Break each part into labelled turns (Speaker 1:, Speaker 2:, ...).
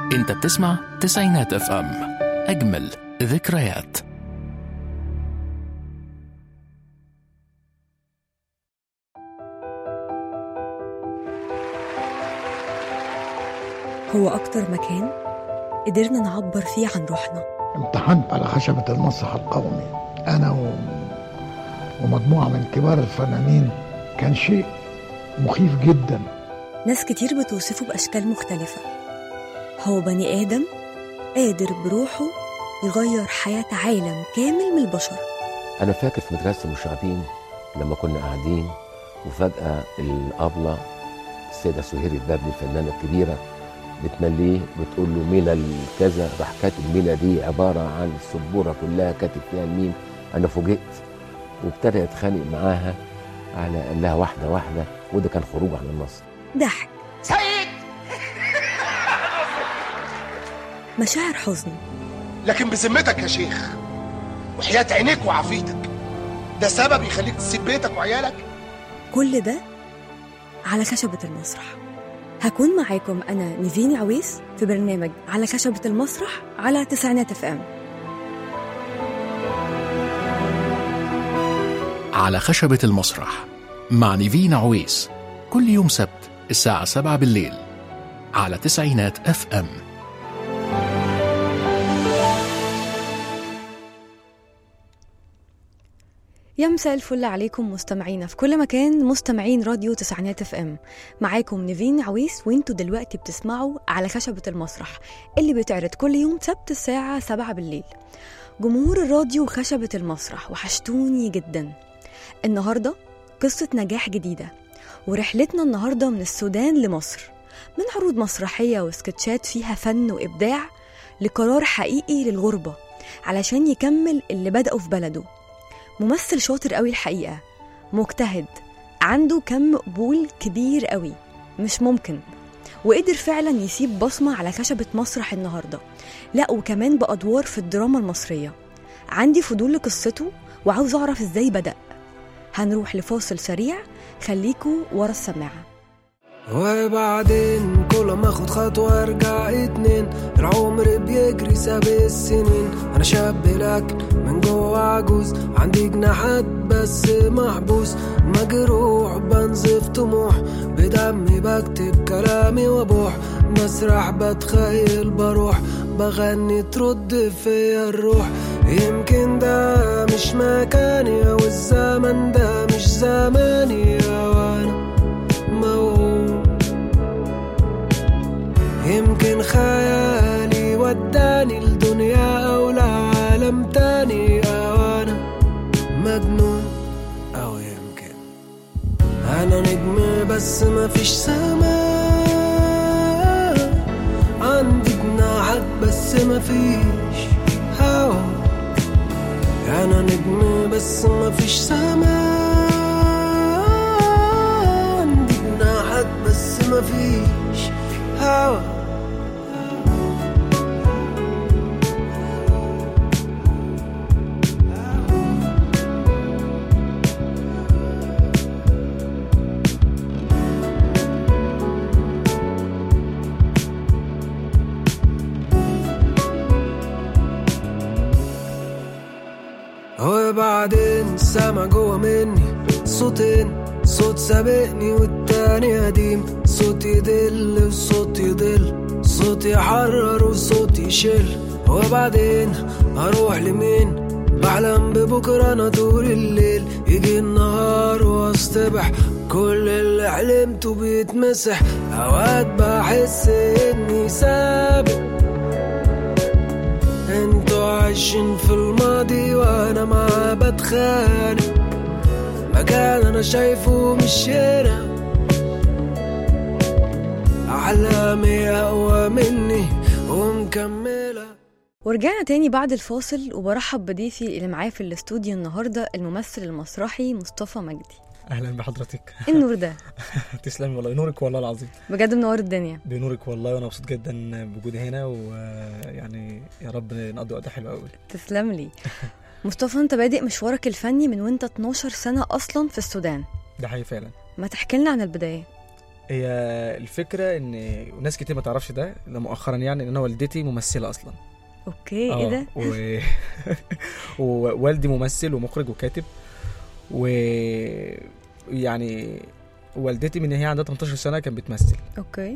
Speaker 1: انت بتسمع تسعينات اف ام اجمل ذكريات
Speaker 2: هو أكتر مكان قدرنا نعبر فيه عن روحنا
Speaker 3: امتحنت على خشبة المسرح القومي أنا و... ومجموعة من كبار الفنانين كان شيء مخيف جدا
Speaker 2: ناس كتير بتوصفه بأشكال مختلفة هو بني آدم قادر بروحه يغير حياة عالم كامل من البشر
Speaker 4: أنا فاكر في مدرسة المشاغبين لما كنا قاعدين وفجأة الأبلة السيدة سهير البابلي الفنانة الكبيرة بتمليه بتقول له مينا الكذا راح كاتب مينا دي عبارة عن السبورة كلها كاتب فيها الميم أنا فوجئت وابتدى يتخانق معاها على قال لها واحدة واحدة وده كان خروج عن النص
Speaker 2: ضحك
Speaker 5: سيد
Speaker 2: مشاعر حزن
Speaker 5: لكن بذمتك يا شيخ وحياة عينيك وعافيتك ده سبب يخليك تسيب بيتك وعيالك
Speaker 2: كل ده على خشبة المسرح هكون معاكم أنا نيفين عويس في برنامج على خشبة المسرح على تسعينات اف ام
Speaker 1: على خشبة المسرح مع نيفين عويس كل يوم سبت الساعة 7 بالليل على تسعينات اف ام
Speaker 2: يا مساء الفل عليكم مستمعينا في كل مكان مستمعين راديو تسعينات اف ام معاكم نيفين عويس وانتوا دلوقتي بتسمعوا على خشبة المسرح اللي بيتعرض كل يوم سبت الساعة 7 بالليل جمهور الراديو وخشبة المسرح وحشتوني جدا النهاردة قصة نجاح جديدة ورحلتنا النهاردة من السودان لمصر من عروض مسرحية وسكتشات فيها فن وإبداع لقرار حقيقي للغربة علشان يكمل اللي بدأه في بلده ممثل شاطر قوي الحقيقة مجتهد عنده كم قبول كبير قوي مش ممكن وقدر فعلا يسيب بصمة على خشبة مسرح النهاردة لا وكمان بأدوار في الدراما المصرية عندي فضول لقصته وعاوز أعرف إزاي بدأ هنروح لفاصل سريع خليكوا ورا السماعة
Speaker 6: وبعدين كل ما اخد خطوة ارجع اتنين العمر بيجري ساب السنين انا شاب لكن من جوه عجوز عندي جناحات بس محبوس مجروح بنزف طموح بدمي بكتب كلامي وابوح بسرح بتخيل بروح بغني ترد فيا الروح يمكن ده مش مكاني او الزمن ده مش زماني وانا موهوم يمكن خيالي وداني لدنيا أو لعالم تاني أو أنا مجنون أو يمكن أنا نجم بس مفيش سما عندي جناحات بس مفيش هوا أنا نجم بس مفيش سما عندي جناحات بس مفيش هوا وبعدين سامع جوه مني صوتين صوت سابقني والتاني قديم صوت يدل وصوت يضل صوت يحرر وصوت يشل وبعدين اروح لمين بحلم ببكرة انا طول الليل يجي النهار واصطبح كل اللي حلمته بيتمسح اوقات بحس اني سابق انتوا عايشين في الماضي وانا معاه بتخانق مكان انا شايفه مش هنا احلامي اقوى مني ومكمله
Speaker 2: ورجعنا تاني بعد الفاصل وبرحب بضيفي اللي معايا في الاستوديو النهارده الممثل المسرحي مصطفى مجدي
Speaker 7: اهلا بحضرتك
Speaker 2: إيه النور ده
Speaker 7: تسلمي والله نورك والله العظيم
Speaker 2: بجد منور الدنيا
Speaker 7: بنورك والله وانا مبسوط جدا بوجودي هنا ويعني يا رب نقضي وقت حلو قوي
Speaker 2: تسلم لي مصطفى انت بادئ مشوارك الفني من وانت 12 سنه اصلا في السودان
Speaker 7: ده حقيقي فعلا
Speaker 2: ما تحكي لنا عن البدايه
Speaker 7: هي الفكره ان ناس كتير ما تعرفش ده ده مؤخرا يعني ان انا والدتي ممثله اصلا
Speaker 2: اوكي ايه
Speaker 7: آه،
Speaker 2: ده
Speaker 7: و... ووالدي ممثل ومخرج وكاتب و يعني والدتي من هي عندها 18 سنه كانت بتمثل
Speaker 2: اوكي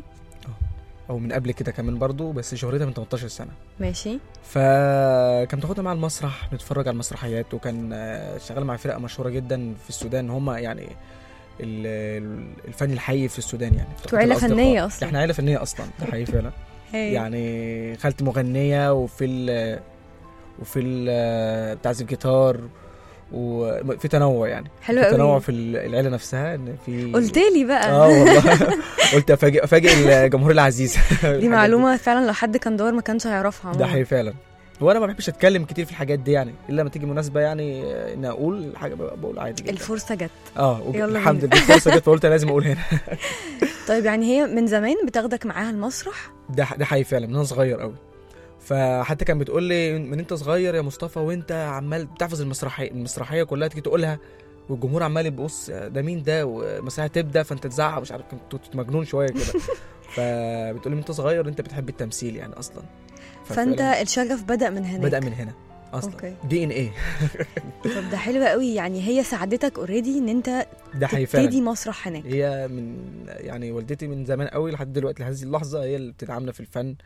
Speaker 7: او من قبل كده كمان برضو بس شهرتها من 18 سنه
Speaker 2: ماشي
Speaker 7: فكان بتاخدنا مع المسرح نتفرج على المسرحيات وكان آه، شغال مع فرقه مشهوره جدا في السودان هم يعني ال- ال- الفن الحقيقي في السودان يعني
Speaker 2: انتوا عيله
Speaker 7: الأصدقاء.
Speaker 2: فنيه اصلا
Speaker 7: احنا عيله فنيه اصلا ده حقيقي فعلا
Speaker 2: هي.
Speaker 7: يعني خالتي مغنيه وفي ال وفي ال بتعزف جيتار وفي تنوع يعني
Speaker 2: حلو
Speaker 7: في تنوع
Speaker 2: قوي
Speaker 7: في العيله نفسها ان في
Speaker 2: قلت لي بقى
Speaker 7: اه والله قلت افاجئ افاجئ الجمهور العزيز
Speaker 2: دي معلومه فعلا لو حد كان دور ما كانش هيعرفها
Speaker 7: ده
Speaker 2: عموماً.
Speaker 7: حقيقي فعلا وانا ما بحبش اتكلم كتير في الحاجات دي يعني الا لما تيجي مناسبه يعني آه، ان اقول حاجه بقى بقول عادي جدا
Speaker 2: الفرصه جت
Speaker 7: اه وج-
Speaker 2: يلا
Speaker 7: الحمد
Speaker 2: بينا.
Speaker 7: لله فرصه جت فقلت لازم اقول هنا
Speaker 2: طيب يعني هي من زمان بتاخدك معاها المسرح
Speaker 7: ده ده حقيقي فعلا من انا صغير قوي فحتى كان بتقول لي من انت صغير يا مصطفى وانت عمال بتحفظ المسرحيه المسرحيه كلها تيجي تقولها والجمهور عمال يبص ده مين ده والمسرحيه تبدا فانت تزعق مش عارف كنت مجنون شويه كده فبتقول لي من انت صغير انت بتحب التمثيل يعني اصلا
Speaker 2: فانت
Speaker 7: ففعلاً
Speaker 2: الشغف بدا من هناك
Speaker 7: بدا من هنا اصلا
Speaker 2: أوكي.
Speaker 7: دي ان ايه
Speaker 2: طب ده حلو قوي يعني هي ساعدتك اوريدي ان انت
Speaker 7: ده حقيقي فعلا
Speaker 2: تبتدي مسرح هناك
Speaker 7: هي من يعني والدتي من زمان قوي لحد دلوقتي لهذه اللحظه هي اللي بتدعمنا في الفن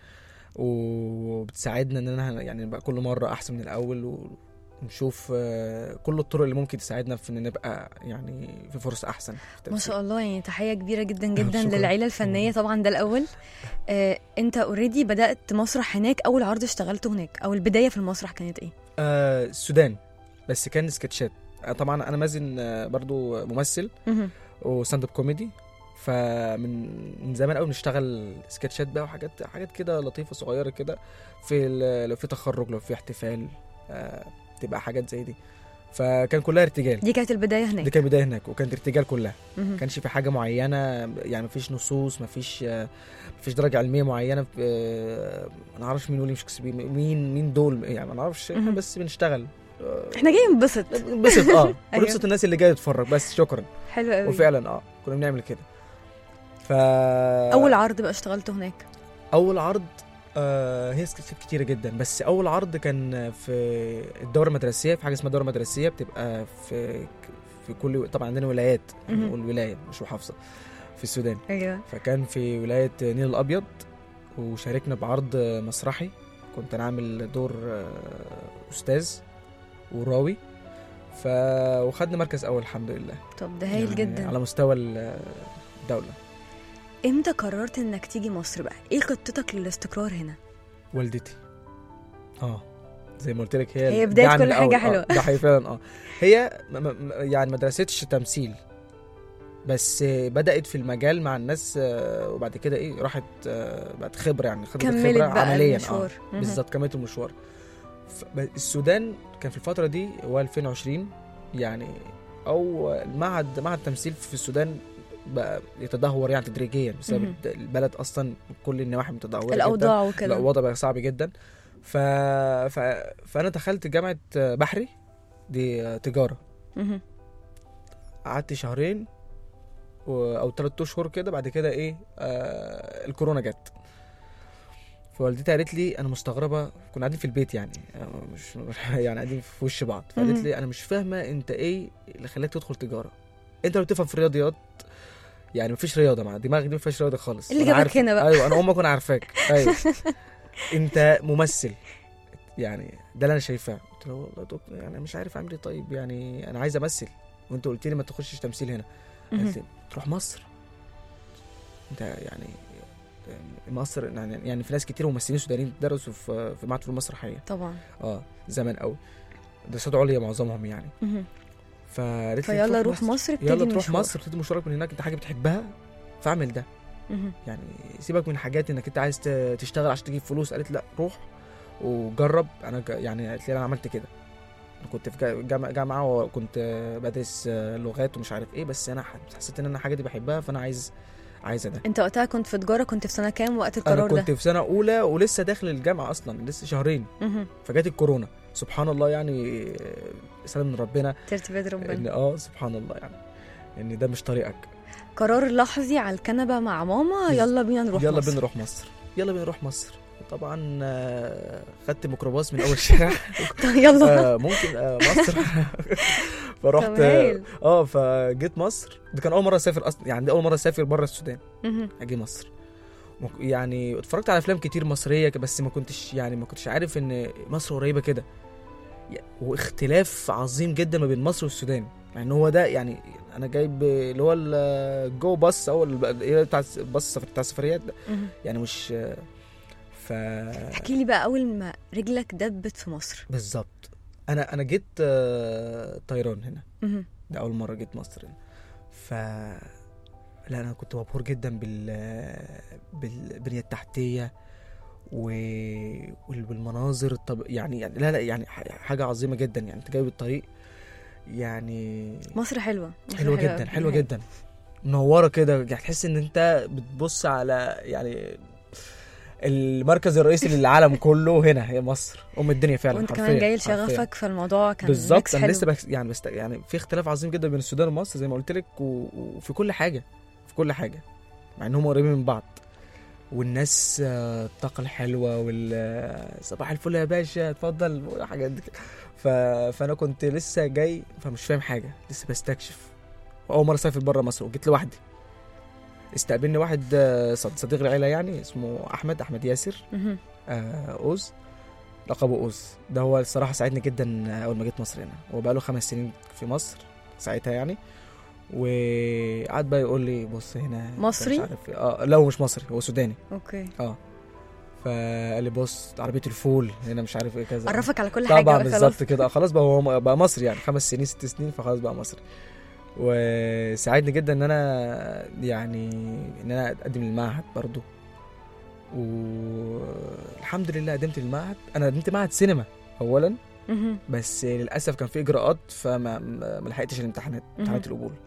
Speaker 7: وبتساعدنا ان انا يعني نبقى كل مره احسن من الاول ونشوف آه، كل الطرق اللي ممكن تساعدنا في ان نبقى يعني في فرص احسن في
Speaker 2: ما
Speaker 7: التمثيل.
Speaker 2: شاء الله يعني تحيه كبيره جدا جدا
Speaker 7: شكراً.
Speaker 2: للعيله الفنيه طبعا ده الاول آه، انت اوريدي بدات مسرح هناك اول عرض اشتغلته هناك او البدايه في المسرح كانت ايه
Speaker 7: آه السودان بس كان سكتشات آه، طبعا انا مازن آه، برضو ممثل
Speaker 2: مهم.
Speaker 7: وستاند اب كوميدي فمن من زمان قوي بنشتغل سكتشات بقى وحاجات حاجات كده لطيفه صغيره كده في ال- لو في تخرج لو في احتفال آه تبقى حاجات زي دي فكان كلها ارتجال
Speaker 2: دي كانت البدايه
Speaker 7: دي
Speaker 2: هناك
Speaker 7: كانت بدايه هناك وكانت ارتجال كلها
Speaker 2: مهم.
Speaker 7: ما كانش في حاجه معينه يعني ما فيش نصوص ما فيش ما فيش درجه علميه معينه آه، ما نعرفش مين ويليام شكسبير مين مين دول يعني ما نعرفش احنا
Speaker 2: مهم.
Speaker 7: بس بنشتغل آه،
Speaker 2: احنا جايين ننبسط
Speaker 7: بس اه
Speaker 2: أيوة.
Speaker 7: ونبسط الناس اللي جايه تتفرج بس شكرا
Speaker 2: حلو قوي
Speaker 7: وفعلا اه كنا بنعمل كده ف
Speaker 2: اول عرض بقى اشتغلته هناك
Speaker 7: اول عرض آه هي سكتشات كتيره جدا بس اول عرض كان في الدوره المدرسيه في حاجه اسمها دوره مدرسيه بتبقى في في كل طبعا عندنا ولايات
Speaker 2: مهم.
Speaker 7: نقول ولايه مش محافظه في السودان
Speaker 2: ايوه
Speaker 7: فكان في ولايه نيل الابيض وشاركنا بعرض مسرحي كنت انا عامل دور آه، استاذ وراوي ف وخدنا مركز اول الحمد لله
Speaker 2: طب ده هايل
Speaker 7: يعني
Speaker 2: جدا
Speaker 7: على مستوى ال- الدوله
Speaker 2: امتى قررت انك تيجي مصر بقى ايه خطتك للاستقرار هنا
Speaker 7: والدتي اه زي ما قلت لك هي
Speaker 2: هي بداية
Speaker 7: الدعم
Speaker 2: كل حاجة
Speaker 7: الأول.
Speaker 2: حلوة.
Speaker 7: آه ده حقيقي فعلا اه هي م- م- يعني ما درستش تمثيل بس بدأت في المجال مع الناس آه، وبعد كده ايه راحت آه، بقت خبرة يعني خدت
Speaker 2: كملت
Speaker 7: خبرة
Speaker 2: بقى
Speaker 7: عمليا
Speaker 2: المشوار
Speaker 7: اه
Speaker 2: مهم.
Speaker 7: بالظبط كملت المشوار ف- ب- السودان كان في الفترة دي هو 2020 يعني او معهد معهد تمثيل في السودان بقى يتدهور يعني تدريجيا بسبب
Speaker 2: مهم.
Speaker 7: البلد اصلا كل النواحي متدهوره جداً.
Speaker 2: الاوضاع
Speaker 7: لا
Speaker 2: وكده
Speaker 7: الوضع بقى صعب جدا ف... ف... فانا دخلت جامعه بحري دي تجاره
Speaker 2: مهم.
Speaker 7: قعدت شهرين و... او ثلاث اشهر كده بعد كده ايه آه... الكورونا جت فوالدتي قالت لي انا مستغربه كنا قاعدين في البيت يعني آه، مش يعني قاعدين في وش بعض فقالت
Speaker 2: مهم.
Speaker 7: لي انا مش فاهمه انت ايه اللي خلاك تدخل تجاره انت لو بتفهم في الرياضيات يعني مفيش رياضه مع دماغي دي مفيش رياضه خالص
Speaker 2: اللي
Speaker 7: وأنا
Speaker 2: جابك
Speaker 7: عارف-
Speaker 2: هنا بقى.
Speaker 7: ايوه انا امك وانا عارفاك ايوه انت ممثل يعني ده اللي انا شايفاه قلت له والله يا دكتور يعني مش عارف اعمل ايه طيب يعني انا عايز امثل وانت قلت لي ما تخشش تمثيل هنا
Speaker 2: مهم.
Speaker 7: قالت لي تروح مصر انت يعني مصر يعني يعني في ناس كتير ممثلين سودانيين درسوا في في معهد فنون مسرحيه
Speaker 2: طبعا
Speaker 7: اه زمان قوي دراسات عليا معظمهم يعني
Speaker 2: مهم.
Speaker 7: فقالت لي
Speaker 2: فيلا
Speaker 7: تروح
Speaker 2: روح مصر ابتدي
Speaker 7: يلا تروح
Speaker 2: المشوار.
Speaker 7: مصر ابتدي مشوارك من هناك انت حاجه بتحبها فاعمل ده
Speaker 2: مهم.
Speaker 7: يعني سيبك من حاجات انك انت عايز ت- تشتغل عشان تجيب فلوس قالت لا روح وجرب انا ج- يعني قالت لي انا عملت كده أنا كنت في جا- جامعه جامعه وكنت بدرس لغات ومش عارف ايه بس انا ح- حسيت ان انا حاجه دي بحبها فانا عايز عايزه ده
Speaker 2: انت وقتها كنت في تجاره كنت في سنه كام وقت
Speaker 7: انا
Speaker 2: القرار
Speaker 7: كنت
Speaker 2: ده
Speaker 7: في سنه اولى ولسه داخل الجامعه اصلا لسه شهرين
Speaker 2: مهم.
Speaker 7: فجات الكورونا سبحان الله يعني سلام من ربنا
Speaker 2: ترتيبات
Speaker 7: ان
Speaker 2: ربنا
Speaker 7: اه سبحان الله يعني ان ده مش طريقك
Speaker 2: قرار لحظي على الكنبه مع ماما يلا بينا نروح
Speaker 7: يلا
Speaker 2: مصر.
Speaker 7: بينا نروح مصر يلا بينا نروح مصر طبعا آه، خدت ميكروباص من اول شارع
Speaker 2: طب يلا
Speaker 7: آه، ممكن آه، مصر فرحت
Speaker 2: طب هايل.
Speaker 7: اه فجيت مصر دي كان اول مره اسافر اصلا يعني دي اول مره اسافر بره السودان
Speaker 2: مهم.
Speaker 7: اجي مصر مك- يعني اتفرجت على افلام كتير مصريه بس ما كنتش يعني ما كنتش عارف ان مصر قريبه كده ي- واختلاف عظيم جدا ما بين مصر والسودان يعني هو ده يعني انا جايب اللي هو الجو باص او ال- اللي هي بتاع الباص بتاع السفريات ده
Speaker 2: مهم.
Speaker 7: يعني مش ف
Speaker 2: احكي لي بقى اول ما رجلك دبت في مصر
Speaker 7: بالظبط انا انا جيت آه، طيران هنا
Speaker 2: مهم.
Speaker 7: ده اول مره جيت مصر هنا ف لا انا كنت مبهور جدا بال بالبنيه التحتيه و... وال- والمناظر طب يعني يعني لا لا يعني ح- حاجه عظيمه جدا يعني انت جايب الطريق يعني
Speaker 2: مصر حلوه مصر
Speaker 7: حلوه جدا
Speaker 2: أوي.
Speaker 7: حلوه جدا منوره كده يعني تحس ان انت بتبص على يعني المركز الرئيسي للعالم كله هنا هي مصر ام الدنيا فعلا
Speaker 2: وانت
Speaker 7: حرفيا
Speaker 2: كمان جاي
Speaker 7: حرفيا.
Speaker 2: لشغفك فالموضوع كان
Speaker 7: بالظبط
Speaker 2: mix
Speaker 7: انا
Speaker 2: حلو.
Speaker 7: لسه بس يعني بست يعني في اختلاف عظيم جدا بين السودان ومصر زي ما قلت لك و... وفي كل حاجه في كل حاجه مع انهم قريبين من بعض والناس آه، الطاقه الحلوه وال آه، صباح الفل يا باشا اتفضل وحاجات دي كده. ف... فانا كنت لسه جاي فمش فاهم حاجه لسه بستكشف واول مره اسافر بره مصر وجيت لوحدي استقبلني واحد آه، صد- صديق العيله يعني اسمه احمد احمد ياسر
Speaker 2: مهم.
Speaker 7: آه، اوز لقبه اوز ده هو الصراحه ساعدني جدا اول ما جيت مصر هنا هو بقاله خمس سنين في مصر ساعتها يعني وقعد بقى يقول لي بص هنا أنت
Speaker 2: مصري؟
Speaker 7: مش عارف إيه. اه لا هو مش مصري هو سوداني
Speaker 2: اوكي
Speaker 7: اه فقال لي بص عربيه الفول هنا مش عارف ايه كذا
Speaker 2: عرفك على كل حاجه
Speaker 7: طبعا
Speaker 2: بقى خلاص.
Speaker 7: بالظبط كده آه، خلاص بقى هو بقى مصري يعني خمس سنين ست سنين فخلاص بقى مصري وساعدني جدا ان انا يعني ان انا اقدم للمعهد برضو والحمد لله قدمت للمعهد انا قدمت معهد سينما اولا
Speaker 2: مهم.
Speaker 7: بس للاسف كان في اجراءات فما ما ما لحقتش الامتحانات امتحانات
Speaker 2: مهم.
Speaker 7: القبول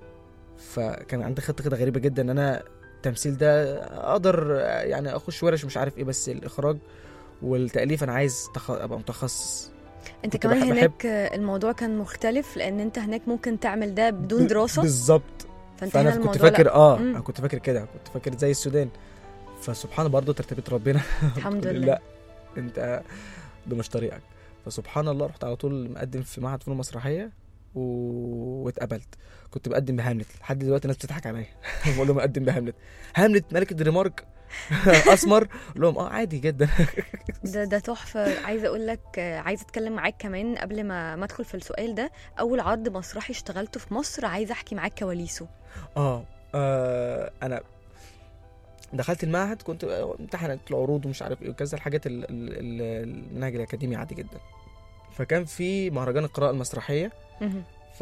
Speaker 7: فكان عندي خطه كده غريبه جدا ان انا التمثيل ده اقدر يعني اخش ورش مش عارف ايه بس الاخراج والتاليف انا عايز تخ... ابقى متخصص
Speaker 2: انت
Speaker 7: كنت
Speaker 2: كمان
Speaker 7: بحب-
Speaker 2: هناك الموضوع كان مختلف لان انت هناك ممكن تعمل ده بدون
Speaker 7: ب-
Speaker 2: دراسه
Speaker 7: بالظبط
Speaker 2: فانت
Speaker 7: فانا
Speaker 2: هنا
Speaker 7: كنت
Speaker 2: الموضوع
Speaker 7: فاكر
Speaker 2: لا.
Speaker 7: اه
Speaker 2: مم.
Speaker 7: انا كنت فاكر كده كنت فاكر زي السودان فسبحان برضه ترتيبة ربنا
Speaker 2: الحمد
Speaker 7: قلت
Speaker 2: لله
Speaker 7: لا انت ده مش طريقك فسبحان الله رحت على طول مقدم في معهد فنون مسرحيه و... واتقبلت كنت بقدم بهاملت لحد دلوقتي الناس بتضحك عليا بقول لهم اقدم بهاملت هاملت ملك الدنمارك اسمر اقول لهم اه عادي جدا
Speaker 2: ده ده تحفه عايزه اقول لك آه، عايزه اتكلم معاك كمان قبل ما ما ادخل في السؤال ده اول عرض مسرحي اشتغلته في مصر عايزه احكي معاك كواليسه
Speaker 7: اه, آه انا دخلت المعهد كنت امتحنت العروض ومش عارف ايه وكذا الحاجات ال- ال- ال- المنهج الاكاديمي عادي جدا فكان في مهرجان القراءه المسرحيه
Speaker 2: مهم.
Speaker 7: ف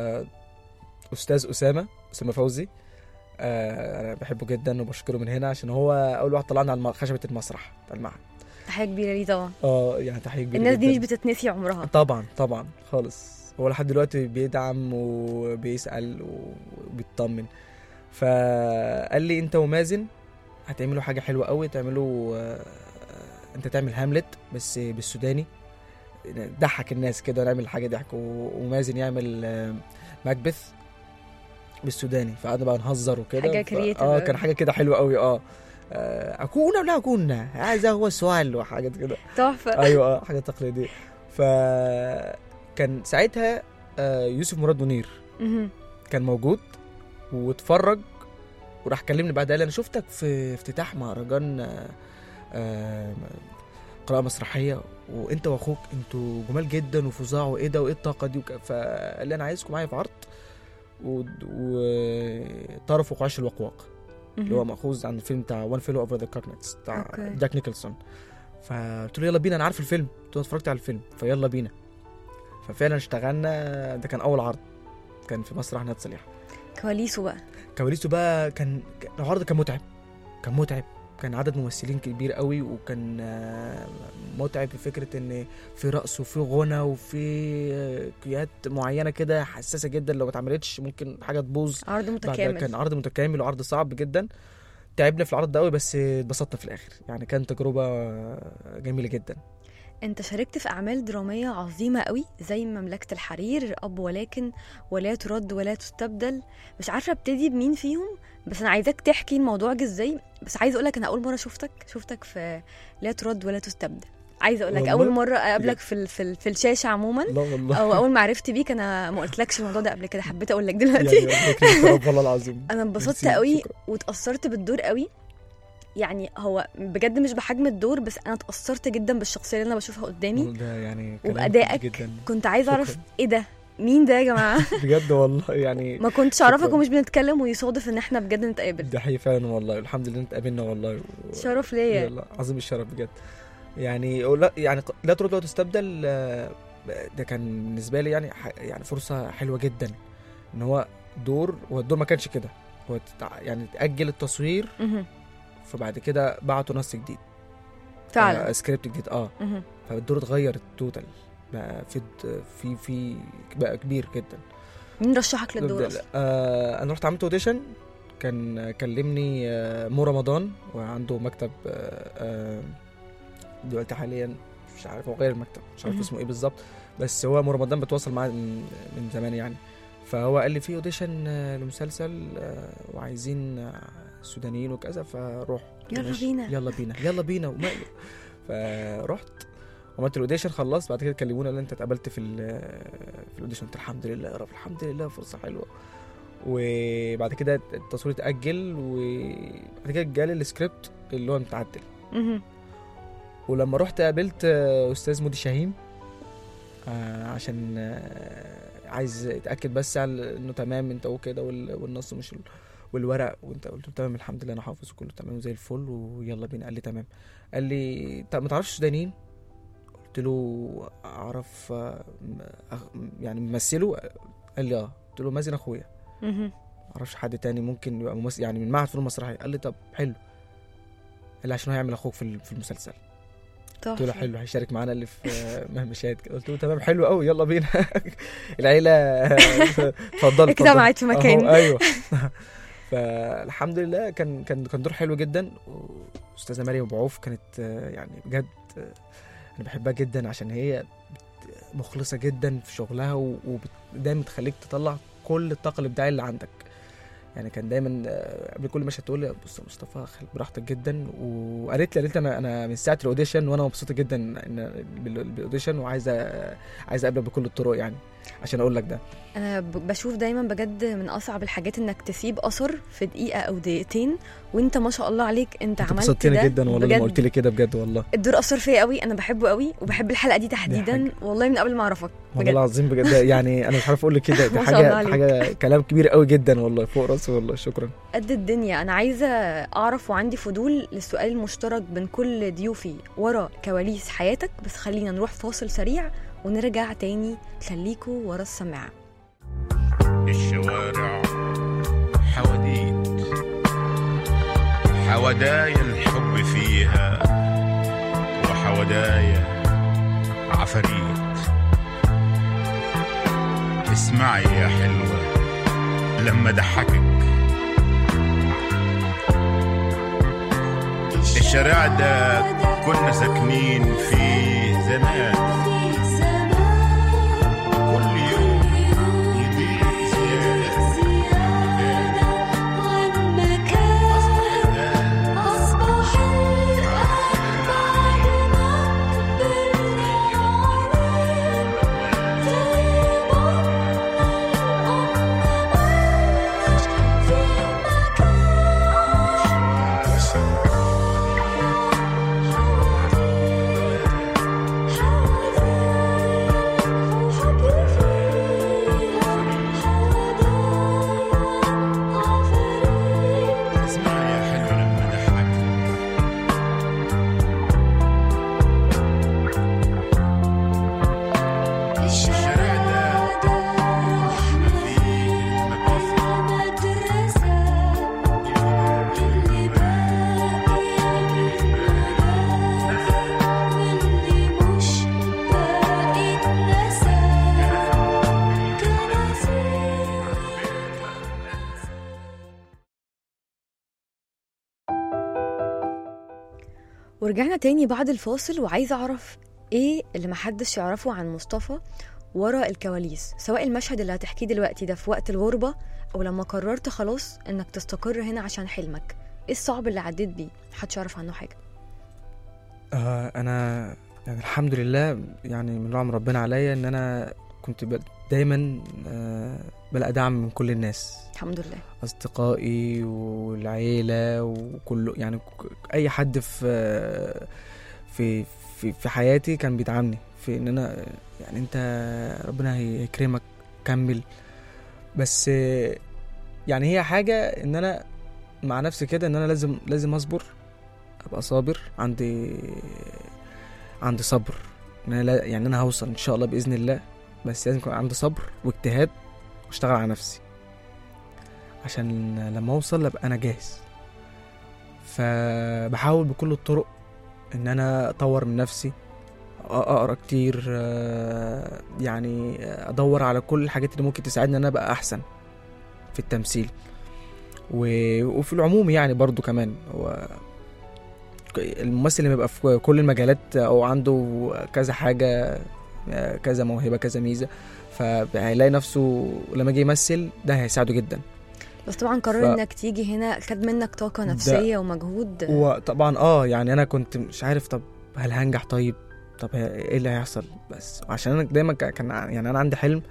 Speaker 7: استاذ اسامه اسامه فوزي آه انا بحبه جدا وبشكره من هنا عشان هو اول واحد طلعنا على الم- خشبه المسرح بتاع المعهد
Speaker 2: تحيه كبيره ليه طبعا
Speaker 7: اه يعني تحيه كبيره
Speaker 2: الناس دي مش
Speaker 7: جداً.
Speaker 2: بتتنسي عمرها
Speaker 7: طبعا طبعا خالص هو لحد دلوقتي بيدعم وبيسأل وبيطمن فقال لي انت ومازن هتعملوا حاجة حلوة قوي تعملوا آه، انت تعمل هاملت بس بالسوداني ضحك الناس كده نعمل حاجة ضحك و- ومازن يعمل آه، مكبث بالسوداني فقعدنا بقى نهزر وكده
Speaker 2: حاجة
Speaker 7: ف-
Speaker 2: creative
Speaker 7: اه
Speaker 2: أوي.
Speaker 7: كان حاجة كده حلوة قوي اه آه، أكون أم لا أكون هذا هو السؤال وحاجات كده
Speaker 2: تحفه
Speaker 7: ايوه اه حاجه تقليديه ف كان ساعتها آه، يوسف مراد منير
Speaker 2: مهم.
Speaker 7: كان موجود واتفرج وراح كلمني بعد قال لي انا شفتك في افتتاح مهرجان آه، آه، قراءة مسرحية وانت واخوك انتوا جمال جدا وفظاع وايه ده وايه الطاقة دي وك... فقال لي انا عايزكم معايا في عرض و... وطرف وقعش الوقواق اللي هو
Speaker 2: مهم.
Speaker 7: مأخوذ عن الفيلم بتاع وان فيلو اوفر ذا كارنتس بتاع
Speaker 2: أوكي.
Speaker 7: جاك نيكلسون فقلت له يلا بينا انا عارف الفيلم قلت له اتفرجت على الفيلم فيلا بينا ففعلا اشتغلنا ده كان اول عرض كان في مسرح نادي صليح
Speaker 2: كواليسه بقى
Speaker 7: كواليسه بقى كان كان- العرض كان متعب كان متعب كان عدد ممثلين كبير قوي وكان آه، متعب في فكره ان في رقص وفي غنى وفي آه، كيات معينه كده حساسه جدا لو ما اتعملتش ممكن حاجه تبوظ
Speaker 2: عرض
Speaker 7: بعد
Speaker 2: متكامل
Speaker 7: كان عرض متكامل وعرض صعب جدا تعبنا في العرض ده قوي بس اتبسطنا في الاخر يعني كانت تجربه جميله جدا
Speaker 2: انت شاركت في اعمال دراميه عظيمه قوي زي مملكه الحرير اب ولكن ولا ترد ولا تستبدل مش عارفه ابتدي بمين فيهم بس انا عايزاك تحكي الموضوع جه ازاي بس عايزه اقول لك انا اول مره شفتك شفتك في لا ترد ولا تستبدل عايزه اقول لك
Speaker 7: والله؟
Speaker 2: اول مره اقابلك في ال- في, ال- في الشاشه عموما
Speaker 7: لا والله
Speaker 2: او اول ما عرفت بيك انا ما قلتلكش الموضوع ده قبل كده حبيت اقول لك
Speaker 7: يعني
Speaker 2: دلوقتي
Speaker 7: ربنا يكرمك والله العظيم
Speaker 2: انا انبسطت
Speaker 7: ميرسي،
Speaker 2: قوي
Speaker 7: شكرا.
Speaker 2: واتاثرت بالدور قوي يعني هو بجد مش بحجم الدور بس انا اتاثرت جدا بالشخصيه اللي انا بشوفها قدامي
Speaker 7: ده يعني كلام
Speaker 2: وبأدائك.
Speaker 7: جدا
Speaker 2: كنت عايزه اعرف
Speaker 7: شكراً.
Speaker 2: ايه ده مين ده يا جماعه
Speaker 7: بجد والله يعني
Speaker 2: ما كنتش اعرفك
Speaker 7: شكراً.
Speaker 2: ومش بنتكلم ويصادف ان احنا بجد نتقابل
Speaker 7: ده حقيقي فعلا والله الحمد لله اتقابلنا والله و...
Speaker 2: شرف ليا
Speaker 7: يلا عظيم الشرف بجد يعني لا يعني لا ترد ولا تستبدل آه، ده كان بالنسبه لي يعني ح- يعني فرصه حلوه جدا ان هو دور هو الدور ما كانش كده هو تتع- يعني تاجل التصوير
Speaker 2: مهم.
Speaker 7: فبعد كده بعتوا نص جديد
Speaker 2: فعلا
Speaker 7: آه سكريبت جديد اه
Speaker 2: مهم.
Speaker 7: فالدور اتغير توتال بقى في في في بقى كبير جدا
Speaker 2: مين رشحك للدور
Speaker 7: ده-
Speaker 2: اصلا
Speaker 7: آه انا رحت عملت اوديشن كان كلمني آه مو رمضان وعنده مكتب آه آه دلوقتي حاليا مش عارف هو غير المكتب مش عارف
Speaker 2: مهم.
Speaker 7: اسمه ايه بالظبط بس هو مو رمضان بتواصل معاه من, من زمان يعني فهو قال لي في اوديشن آه، لمسلسل آه وعايزين آه، سودانيين وكذا فروح قلت له
Speaker 2: يلا
Speaker 7: ماشي،
Speaker 2: بينا.
Speaker 7: يلا بينا يلا بينا وماله فرحت عملت الاوديشن خلصت بعد كده كلمونا ان انت اتقبلت في ال- في الاوديشن قلت الحمد لله يا رب الحمد لله فرصه حلوه وبعد كده التصوير اتاجل وبعد كده جالي السكريبت اللي هو متعدل
Speaker 2: مهم.
Speaker 7: ولما رحت قابلت آه، استاذ مودي شاهين آه، عشان آه، عايز اتاكد بس على انه تمام انت وكده وال- والنص مش ال- والورق وانت قلت له تمام الحمد لله انا حافظ وكله تمام زي الفل ويلا بينا قال لي تمام قال لي طب ما تعرفش سودانيين قلت له اعرف آه، م- أخ- يعني ممثله قال لي اه قلت له مازن اخويا
Speaker 2: مهم.
Speaker 7: ما اعرفش حد تاني ممكن يبقى ممثل يعني من معهد فنون مسرحيه قال لي طب حلو قال لي عشان هو هيعمل اخوك في ال- في المسلسل قلت له
Speaker 2: تحفة.
Speaker 7: حلو هيشارك معانا اللي في آه، مهما شاهد كده. قلت له تمام حلو قوي يلا بينا العيله اتفضل
Speaker 2: اجتمعت في مكان.
Speaker 7: ايوه فالحمد لله كان كان كان دور حلو جدا واستاذه مريم بعوف كانت آه، يعني بجد آه، انا بحبها جدا عشان هي بت- مخلصه جدا في شغلها ودايما تخليك تطلع كل الطاقه الابداعيه اللي عندك يعني كان دايما آه، قبل كل مشهد تقول لي بص يا مصطفى خليك براحتك جدا وقالت لي قالت لي انا انا من ساعه الاوديشن وانا مبسوطه جدا ان بال- بالاوديشن وعايزه عايزه اقابلك بكل الطرق يعني عشان اقول لك ده
Speaker 2: انا ب- بشوف دايما بجد من اصعب الحاجات انك تسيب اثر في دقيقه او دقيقتين وانت ما شاء الله عليك انت,
Speaker 7: انت
Speaker 2: عملت
Speaker 7: بسطتني
Speaker 2: ده
Speaker 7: جدا والله لما
Speaker 2: بجد.
Speaker 7: قلت لي كده بجد والله
Speaker 2: الدور اثر فيا قوي انا بحبه قوي وبحب الحلقه دي تحديدا
Speaker 7: حاجة.
Speaker 2: والله من قبل ما اعرفك
Speaker 7: والله
Speaker 2: بجد
Speaker 7: العظيم بجد يعني انا مش عارف اقول لك كده دي
Speaker 2: ما شاء الله
Speaker 7: حاجه
Speaker 2: عليك.
Speaker 7: حاجه كلام كبير قوي جدا والله فوق راسي والله شكرا
Speaker 2: قد الدنيا انا عايزه اعرف وعندي فضول للسؤال المشترك بين كل ضيوفي ورا كواليس حياتك بس خلينا نروح فاصل سريع ونرجع تاني خليكوا ورا السماعه
Speaker 8: الشوارع حواديت حودايا الحب فيها وحودايا عفاريت اسمعي يا حلوة لما ضحكك الشارع ده كنا ساكنين فيه زمان كل يوم يضيق زيادة اسمعي يا حلوة لما ضحكك الشارع ده احنا فيه المدرسة
Speaker 2: ورجعنا تاني بعد الفاصل وعايزه اعرف ايه اللي محدش يعرفه عن مصطفى ورا الكواليس سواء المشهد اللي هتحكيه دلوقتي ده في وقت الغربة او لما قررت خلاص انك تستقر هنا عشان حلمك ايه الصعب اللي عديت بيه محدش يعرف عنه حاجة
Speaker 7: آه انا يعني الحمد لله يعني من رحم ربنا عليا ان انا كنت ب- دايما آه بلاقي دعم من كل الناس
Speaker 2: الحمد لله
Speaker 7: اصدقائي والعيله وكله يعني ك- اي حد في في في في حياتي كان بيدعمني في ان انا يعني انت ربنا هيكرمك كمل بس يعني هي حاجه ان انا مع نفسي كده ان انا لازم لازم اصبر ابقى صابر عندي عندي صبر ان انا لا يعني انا هوصل ان شاء الله باذن الله بس لازم يكون عندي صبر واجتهاد واشتغل على نفسي عشان لما اوصل ابقى انا جاهز فبحاول بكل الطرق ان انا اطور من نفسي أ- اقرا كتير آه، يعني ادور على كل الحاجات اللي ممكن تساعدني ان انا ابقى احسن في التمثيل و- وفي العموم يعني برضو كمان هو الممثل اللي بيبقى في كل المجالات او عنده كذا حاجه آه، كذا موهبه كذا ميزه فهيلاقي نفسه لما يجي يمثل ده هيساعده جدا
Speaker 2: بس طبعا قرار
Speaker 7: ف-
Speaker 2: انك تيجي هنا خد منك طاقة
Speaker 7: ده-
Speaker 2: نفسية ومجهود
Speaker 7: وطبعا اه يعني انا كنت مش عارف طب هل هنجح طيب طب ايه اللي هيحصل بس عشان انا دايما ك- كان ع- يعني انا عندي حلم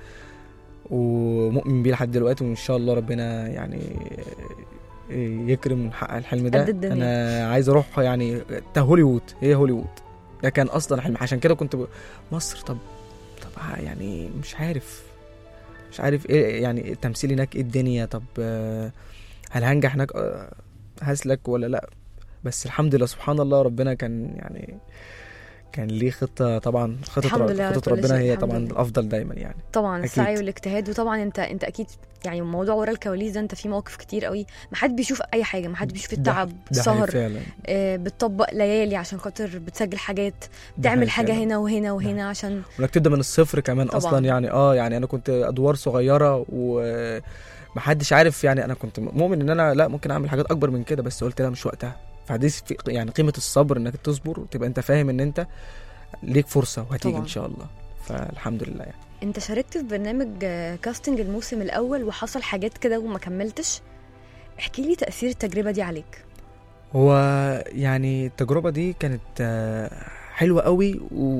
Speaker 7: ومؤمن بيه لحد دلوقتي وان شاء الله ربنا يعني يكرم ونحقق الحلم ده
Speaker 2: قد الدنيا.
Speaker 7: انا عايز اروح يعني ده هوليوود هي هوليوود ده كان اصلا حلم عشان كده كنت ب- مصر طب طب ع- يعني مش عارف مش عارف ايه يعني التمثيل هناك ايه الدنيا طب آه، هل هنجح هناك آه، هسلك ولا لا بس الحمد لله سبحان الله ربنا كان يعني كان ليه خطة طبعا خطة
Speaker 2: الحمد
Speaker 7: رب-
Speaker 2: لله على
Speaker 7: خطة
Speaker 2: كل
Speaker 7: ربنا
Speaker 2: شيء،
Speaker 7: هي
Speaker 2: الحمد
Speaker 7: طبعا
Speaker 2: لله.
Speaker 7: الأفضل دايما يعني
Speaker 2: طبعا
Speaker 7: أكيد.
Speaker 2: السعي والاجتهاد وطبعا انت انت اكيد يعني موضوع ورا الكواليس ده انت في مواقف كتير قوي ما حد بيشوف اي حاجه ما حد بيشوف
Speaker 7: ده-
Speaker 2: التعب
Speaker 7: ده حقيقي
Speaker 2: السهر
Speaker 7: فعلا
Speaker 2: آه بتطبق ليالي عشان خاطر بتسجل حاجات
Speaker 7: ده
Speaker 2: تعمل
Speaker 7: حقيقي
Speaker 2: حاجه
Speaker 7: فعلاً.
Speaker 2: هنا وهنا وهنا عشان
Speaker 7: وانك تبدا من الصفر كمان
Speaker 2: طبعاً.
Speaker 7: اصلا يعني اه يعني انا كنت ادوار صغيره ومحدش عارف يعني انا كنت مؤمن ان انا لا ممكن اعمل حاجات اكبر من كده بس قلت لا مش وقتها فدي في يعني قيمه الصبر انك تصبر وتبقى انت فاهم ان انت ليك فرصه وهتيجي
Speaker 2: طبعاً.
Speaker 7: ان شاء الله فالحمد لله يعني
Speaker 2: انت شاركت في برنامج آه، كاستنج الموسم الاول وحصل حاجات كده وما كملتش احكي لي تاثير التجربه دي عليك
Speaker 7: هو يعني التجربه دي كانت آه، حلوه قوي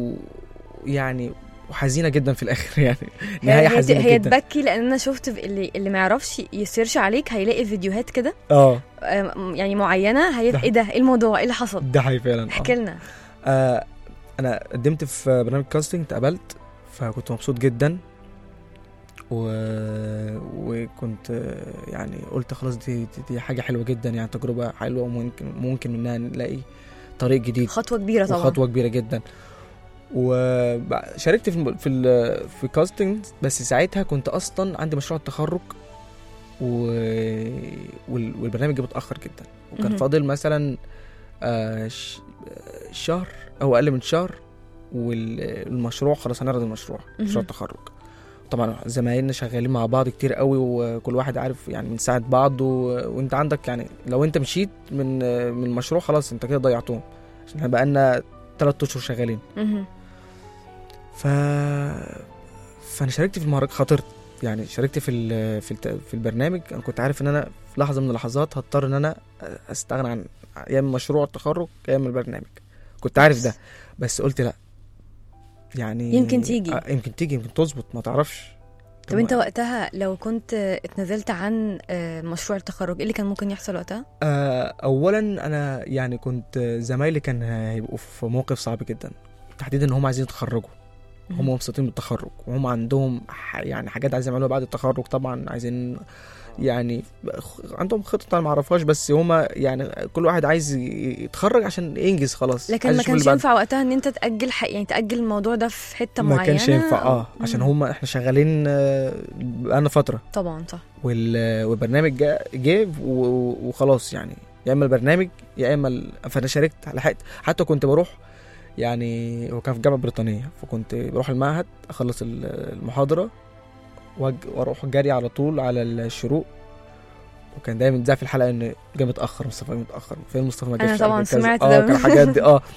Speaker 7: ويعني وحزينه جدا في الاخر يعني نهايه
Speaker 2: هي
Speaker 7: حزينه
Speaker 2: هي
Speaker 7: جدا
Speaker 2: تبكي لان انا شفت في- اللي اللي ما يعرفش يسيرش عليك هيلاقي فيديوهات كده
Speaker 7: اه
Speaker 2: آه، يعني معينه هي
Speaker 7: ده-
Speaker 2: ايه ده ايه الموضوع ايه اللي حصل
Speaker 7: ده حقيقي فعلا آه.
Speaker 2: احكي لنا
Speaker 7: آه انا قدمت في برنامج كاستنج اتقبلت فكنت مبسوط جدا و... وكنت آه، يعني قلت خلاص دي, دي, دي حاجه حلوه جدا يعني تجربه حلوه وممكن ممكن منها نلاقي طريق جديد
Speaker 2: خطوه كبيره طبعا
Speaker 7: وخطوه كبيره جدا وشاركت في الم- في ال- في كاستنج بس ساعتها كنت اصلا عندي مشروع التخرج و... وال- والبرنامج جه متاخر جدا وكان
Speaker 2: مهم.
Speaker 7: فاضل مثلا آه، ش- آه، شهر او اقل من شهر والمشروع خلاص هنعرض المشروع
Speaker 2: مهم.
Speaker 7: مشروع التخرج طبعا زمايلنا شغالين مع بعض كتير قوي وكل واحد عارف يعني بنساعد بعض و... وانت عندك يعني لو انت مشيت من من المشروع خلاص انت كده ضيعتهم عشان احنا بقالنا ثلاث اشهر شغالين
Speaker 2: مهم.
Speaker 7: ف فانا شاركت في المهرجان خاطرت يعني شاركت في ال... في الت... في البرنامج انا كنت عارف ان انا في لحظه من اللحظات هضطر ان انا استغنى عن يا اما مشروع التخرج يا اما البرنامج كنت عارف ده بس قلت لا يعني
Speaker 2: يمكن تيجي.
Speaker 7: آه، يمكن تيجي يمكن تظبط ما تعرفش
Speaker 2: طب انت وقتها لو كنت اتنازلت عن آه، مشروع التخرج ايه اللي كان ممكن يحصل وقتها
Speaker 7: آه، اولا انا يعني كنت زمايلي كان هيبقوا في موقف صعب جدا تحديدا ان هم عايزين يتخرجوا هم مبسوطين بالتخرج وهم عندهم ح- يعني حاجات عايزين يعملوها بعد التخرج طبعا عايزين يعني خ- عندهم خطط انا ما اعرفهاش بس هم يعني كل واحد عايز ي- يتخرج عشان ينجز خلاص
Speaker 2: لكن
Speaker 7: عايز
Speaker 2: ما
Speaker 7: يشوف اللي
Speaker 2: كانش
Speaker 7: بعد.
Speaker 2: ينفع وقتها ان انت تاجل ح... يعني تاجل الموضوع ده في حته
Speaker 7: ما
Speaker 2: معينه
Speaker 7: كانش ينفع اه
Speaker 2: مم.
Speaker 7: عشان هم احنا شغالين آه، بقالنا فتره
Speaker 2: طبعا صح
Speaker 7: وال- والبرنامج جا- جه و- وخلاص يعني يا اما البرنامج يا اما ال... فانا شاركت على حد حتى كنت بروح يعني هو كان في الجامعه البريطانيه فكنت بروح المعهد اخلص ال- المحاضره وأج- واروح جري على طول على الشروق وكان دايما بيتذاع في الحلقه ان جه متاخر مصطفى جه متاخر فين مصطفى ما جاش
Speaker 2: أنا
Speaker 7: مش عارف
Speaker 2: طبعاً
Speaker 7: إيه كذا.
Speaker 2: سمعت
Speaker 7: اه
Speaker 2: ده.
Speaker 7: كان الحاجات دي اه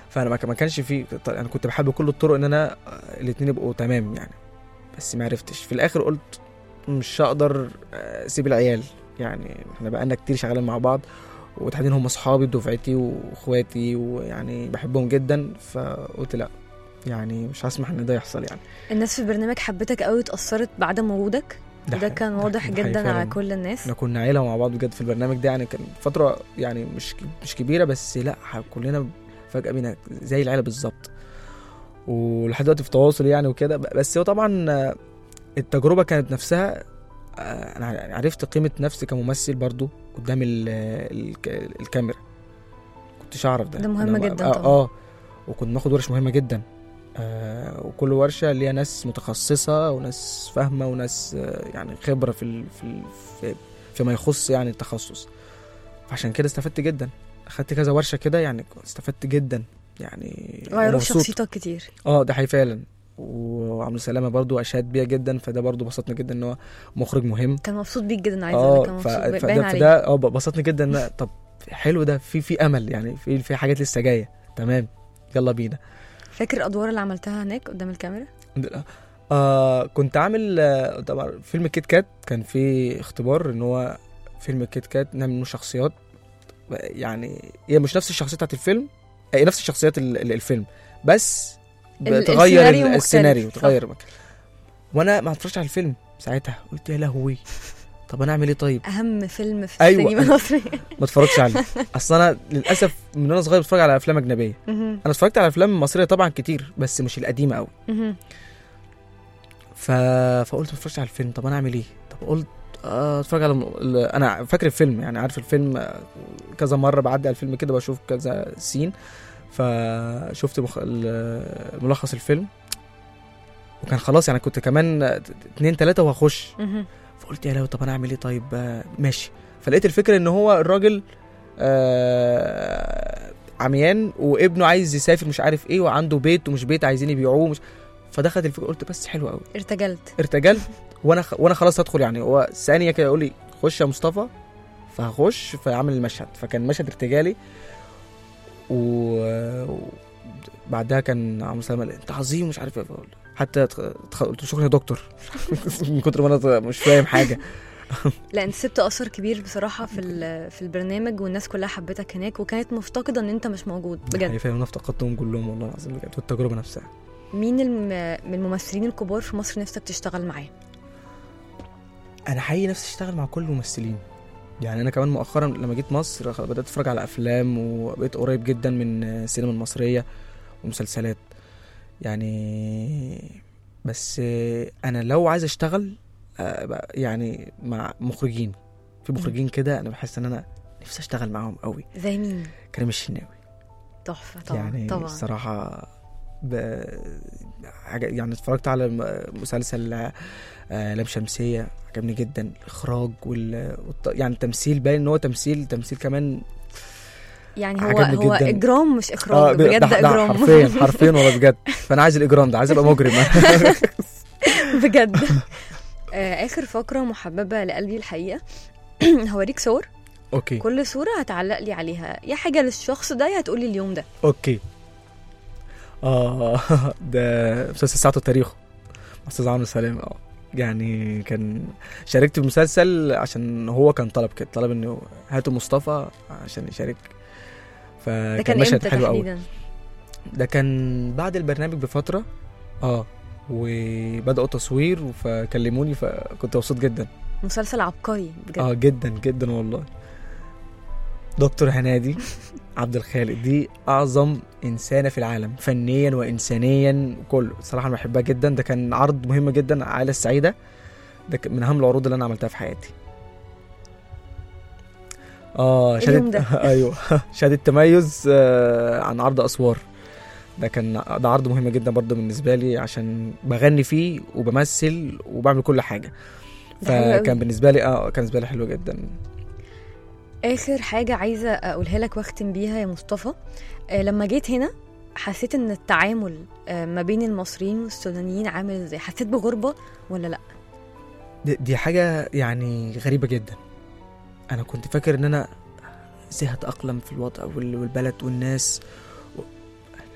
Speaker 7: فانا ما ما كانش في انا كنت بحاول بكل الطرق ان انا الاثنين يبقوا تمام يعني بس ما عرفتش في الاخر قلت مش هقدر آه، اسيب العيال يعني احنا بقالنا كتير شغالين مع بعض وتحديدا هم اصحابي دفعتي واخواتي ويعني بحبهم جدا فقلت لا يعني مش هسمح ان ده يحصل يعني
Speaker 2: الناس في البرنامج حبتك قوي اتأثرت بعدم وجودك وده
Speaker 7: حقيقي.
Speaker 2: كان
Speaker 7: ده-
Speaker 2: واضح
Speaker 7: ده حقيقي
Speaker 2: جدا على
Speaker 7: فعلاً.
Speaker 2: كل الناس
Speaker 7: احنا كنا عيله مع بعض بجد في البرنامج ده يعني كان فتره يعني مش مش كبيره بس لا ح- كلنا فجاه بينا زي العيله بالظبط ولحد دلوقتي في تواصل يعني وكده ب- بس هو طبعا آه، التجربه كانت نفسها آه، انا عرفت قيمه نفسي كممثل برضو قدام ال ال الكاميرا كنتش اعرف ده
Speaker 2: ده مهم
Speaker 7: أنا-
Speaker 2: جدا
Speaker 7: اه,
Speaker 2: طبعا.
Speaker 7: آه وكنت باخد ورش مهمه جدا آه وكل ورشه ليها ناس متخصصه وناس فاهمه وناس آه يعني خبره في ال في ال في فيما يخص يعني التخصص فعشان كده استفدت جدا اخدت كذا ورشه كده يعني استفدت جدا يعني
Speaker 2: غيروا في
Speaker 7: ومبسوط.
Speaker 2: شخصيتك كتير
Speaker 7: اه ده حقيقي فعلا وعمرو سلامه برضو اشاد بيها جدا فده برضو بسطني جدا ان هو مخرج مهم
Speaker 2: كان مبسوط بيك جدا عايزه اقول لك كان
Speaker 7: اه
Speaker 2: مبسوط
Speaker 7: ف-
Speaker 2: باين
Speaker 7: فده
Speaker 2: عليه
Speaker 7: فده اه بسطني جدا إن طب حلو ده في في امل يعني في في حاجات لسه جايه تمام يلا بينا
Speaker 2: فاكر الادوار اللي عملتها هناك قدام الكاميرا
Speaker 7: آه كنت عامل آه، طبعا فيلم كيت كات كان في اختبار ان هو فيلم كيت كات نعمل منه شخصيات يعني هي مش نفس الشخصيات بتاعت الفيلم هي نفس الشخصيات ال- ال- الفيلم بس
Speaker 2: ال-
Speaker 7: بتغير
Speaker 2: السيناريو
Speaker 7: ال-
Speaker 2: مختلف،
Speaker 7: السيناريو
Speaker 2: صح.
Speaker 7: تغير مكان وانا ما اتفرجتش على الفيلم ساعتها قلت يا لهوي طب انا اعمل ايه طيب
Speaker 2: اهم فيلم في
Speaker 7: أيوة.
Speaker 2: السينما المصريه
Speaker 7: ما اتفرجتش عليه اصل انا للاسف من وانا صغير بتفرج على افلام اجنبيه
Speaker 2: مهم.
Speaker 7: انا اتفرجت على افلام مصريه طبعا كتير بس مش القديمه قوي
Speaker 2: مهم.
Speaker 7: ف... فقلت ما اتفرجش على الفيلم طب انا اعمل ايه طب قلت آه، اتفرج على الم- ال- انا فاكر الفيلم يعني عارف الفيلم آه، كذا مره بعدي على الفيلم كده بشوف كذا سين فشفت مخ... ال- ملخص الفيلم وكان خلاص يعني كنت كمان آه، اتنين تلاته وهخش
Speaker 2: مهم.
Speaker 7: فقلت يا لو طب انا اعمل ايه طيب آه، ماشي فلقيت الفكره ان هو الراجل آه عميان وابنه عايز يسافر مش عارف ايه وعنده بيت ومش بيت عايزين يبيعوه مش فدخلت الفكره قلت بس حلو قوي
Speaker 2: ارتجلت
Speaker 7: ارتجلت وانا خ... وانا خلاص هدخل يعني هو ثانيه كده يقول لي خش يا مصطفى فهخش فعمل المشهد فكان مشهد ارتجالي و بعدها كان عمرو سلامه قال انت عظيم مش عارف ايه فقول- حتى اتخ- اتخ- قلت له شكرا يا دكتور من كتر ما انا مش فاهم حاجه
Speaker 2: لا انت سبت اثر كبير بصراحه في ال- في البرنامج والناس كلها حبتك هناك وكانت مفتقده ان انت مش موجود بجد
Speaker 7: هي فعلا انا افتقدتهم كلهم والله العظيم بجد والتجربه نفسها
Speaker 2: مين الم... من الممثلين الكبار في مصر نفسك تشتغل معاه
Speaker 7: انا حقيقي نفسي اشتغل مع كل الممثلين يعني انا كمان مؤخرا لما جيت مصر خ- بدات اتفرج على افلام وبقيت قريب جدا من السينما المصريه ومسلسلات يعني بس انا لو عايز اشتغل آه، بقى يعني مع مخرجين في مخرجين كده انا بحس ان انا نفسي اشتغل معاهم قوي
Speaker 2: زي مين
Speaker 7: كريم الشناوي
Speaker 2: تحفه طبعا
Speaker 7: يعني
Speaker 2: طبعا
Speaker 7: الصراحة ب... حاجة- يعني اتفرجت على م- مسلسل آه، لام شمسية عجبني جدا الإخراج وال... والت... يعني التمثيل باين إن هو تمثيل تمثيل كمان
Speaker 2: يعني هو
Speaker 7: عجبني
Speaker 2: هو
Speaker 7: جداً.
Speaker 2: اجرام مش اخراج
Speaker 7: ب-
Speaker 2: بجد
Speaker 7: ده- ده
Speaker 2: اجرام
Speaker 7: حرفيا حرفيا والله بجد فأنا عايز الإجرام ده عايز أبقى مجرم
Speaker 2: بجد آه، اخر فقره محببه لقلبي الحقيقه هوريك صور
Speaker 7: أوكي
Speaker 2: كل صوره هتعلق لي عليها يا حاجه للشخص ده يا هتقولي اليوم ده
Speaker 7: أوكي آه ده مسلسل ساعته التاريخ أستاذ عمرو سلام اه يعني كان شاركت في المسلسل عشان هو كان طلب كده طلب انه هاتوا مصطفى عشان يشارك
Speaker 2: ده
Speaker 7: فكان
Speaker 2: كان
Speaker 7: مشهد
Speaker 2: امتى
Speaker 7: حلو قوي
Speaker 2: تحديدا
Speaker 7: ده كان بعد البرنامج بفتره اه وبداوا تصوير فكلموني فكنت مبسوط جدا
Speaker 2: مسلسل عبقري بجد
Speaker 7: اه جدا جدا والله دكتور هنادي عبد الخالق دي اعظم انسانه في العالم فنيا وانسانيا وكله الصراحه انا بحبها جدا ده كان عرض مهم جدا عائله السعيده ده كان من اهم العروض اللي انا عملتها في حياتي اه
Speaker 2: اليوم
Speaker 7: شهاده
Speaker 2: ده.
Speaker 7: ايوه شهاده تميز آه عن عرض اسوار ده كان ده عرض مهم جدا برضه بالنسبه لي عشان بغني فيه وبمثل وبعمل كل حاجه
Speaker 2: ده حلو قوي.
Speaker 7: فكان بالنسبه لي اه كان بالنسبه لي حلو جدا
Speaker 2: اخر حاجه عايزه اقولها لك واختم بيها يا مصطفى آه، لما جيت هنا حسيت ان التعامل آه، ما بين المصريين والسودانيين عامل ازاي حسيت بغربه ولا لا
Speaker 7: دي, دي حاجة يعني غريبة جدا أنا كنت فاكر إن أنا إزاي هتأقلم في الوضع وال- والبلد والناس و...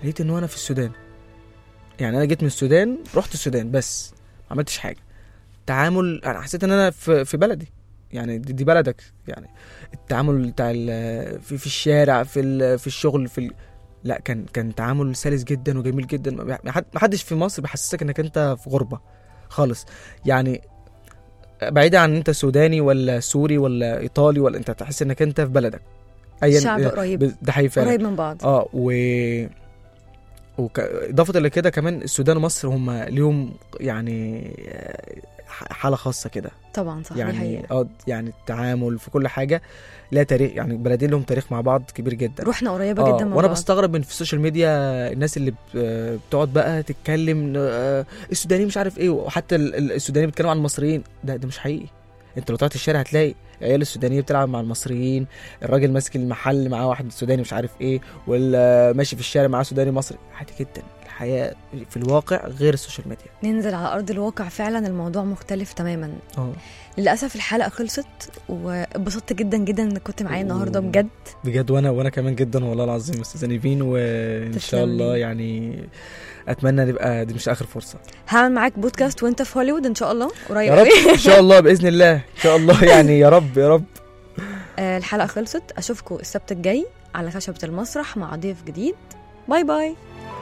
Speaker 7: لقيت ان هو انا في السودان يعني انا جيت من السودان رحت السودان بس ما عملتش حاجه تعامل انا حسيت ان انا في, في بلدي يعني دي, دي بلدك يعني التعامل بتاع ال- في, في الشارع في ال- في الشغل في ال... لا كان كان تعامل سلس جدا وجميل جدا ما ما حد- ما حدش في مصر بيحسسك انك انت في غربه خالص يعني بعيدا عن انت سوداني ولا سوري ولا ايطالي ولا انت تحس انك انت في بلدك ايا
Speaker 2: شعب قريب
Speaker 7: ده حقيقي فعلا
Speaker 2: قريب من بعض
Speaker 7: اه و وك... اضافه الى كده كمان السودان ومصر هم ليهم يعني آه، ح- حاله خاصه كده
Speaker 2: طبعا صح دي
Speaker 7: يعني
Speaker 2: حقيقة
Speaker 7: اه يعني التعامل في كل حاجه لها تاريخ يعني بلدين لهم تاريخ مع بعض كبير جدا
Speaker 2: روحنا قريبة
Speaker 7: اه
Speaker 2: جدا من
Speaker 7: وانا
Speaker 2: بعض
Speaker 7: بستغرب من في السوشيال ميديا الناس اللي ب- آه، بتقعد بقى تتكلم آه، السوداني مش عارف ايه وحتى ال- ال- السوداني بيتكلموا عن المصريين ده ده مش حقيقي انت لو طلعت الشارع هتلاقي العيال السودانيه بتلعب مع المصريين الراجل ماسك المحل معاه واحد سوداني مش عارف ايه ولا ماشي في الشارع معاه سوداني مصري عادي جدا الحياه في الواقع غير السوشيال ميديا
Speaker 2: ننزل على أرض الواقع فعلا الموضوع مختلف تماما
Speaker 7: اه
Speaker 2: للأسف الحلقة خلصت واتبسطت جدا جدا إنك كنت معايا النهاردة
Speaker 7: أوه.
Speaker 2: بجد
Speaker 7: بجد وانا وانا كمان جدا والله العظيم استاذه نيفين وان
Speaker 2: تسلم
Speaker 7: شاء الله
Speaker 2: لي.
Speaker 7: يعني اتمنى نبقى دي مش اخر فرصه
Speaker 2: هعمل معاك بودكاست وانت في هوليوود ان شاء الله قريب
Speaker 7: يا رب
Speaker 2: قوي.
Speaker 7: ان شاء الله باذن الله ان شاء الله يعني يا رب يا رب
Speaker 2: آه، الحلقة خلصت اشوفكم السبت الجاي على خشبة المسرح مع ضيف جديد باي باي